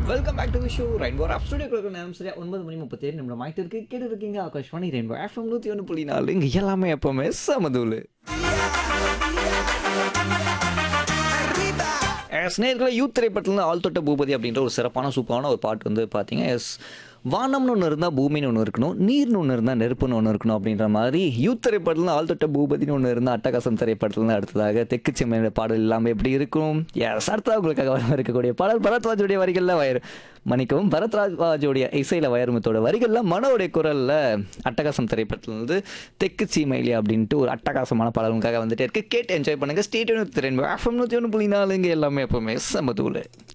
welcome back to the show rainbow of studio நேரம் சரியா ஒன்பது மணி முப்பத்தேழு நிமிடம் ஆகிட்டு இருக்கு கேட்டு இருக்கீங்க ஆகாஷ்வாணி ரெயின்போ எஃப்எம் நூற்றி ஒன்று புள்ளி நாலு இங்கே எல்லாமே எப்பவுமே சமதூள் எஸ் நேர்களை யூத் திரைப்படத்தில் ஆள் தொட்ட பூபதி அப்படின்ற ஒரு சிறப்பான சூப்பரான ஒரு பாட்டு வந்து பார்த்தீங்க எஸ் வானம்னு ஒன்று இருந்தால் பூமின்னு ஒன்று இருக்கணும் நீர்னு ஒன்று இருந்தால் நெருப்புன்னு ஒன்று இருக்கணும் அப்படின்ற மாதிரி யூத் திரைப்படத்தில் ஆள் தொட்ட பூபதினு ஒன்று இருந்தால் அட்டகாசம் திரைப்படத்தில் அடுத்ததாக தெற்கு செம்மையோட பாடல் இல்லாமல் எப்படி இருக்கும் எஸ் அடுத்ததாக உங்களுக்காக வர இருக்கக்கூடிய பாடல் பரத்வாஜுடைய வரிகளில் வயர் மன்னிக்கவும் பரத்ராஜோடைய இசையில் வைரமுத்தோட வரிகளில் மனோடைய குரலில் அட்டகாசம் திரைப்படத்தில் வந்து தெற்கு சீமைலி அப்படின்ட்டு ஒரு அட்டகாசமான பாடலுக்காக வந்துட்டே இருக்கு கேட்டு என்ஜாய் பண்ணுங்க ஸ்டேட் திறன் எஃப்எம் நூற்றி ஒன்று புள்ளி நாலுங்க எல்லாமே எப்பவுமே சமதூள்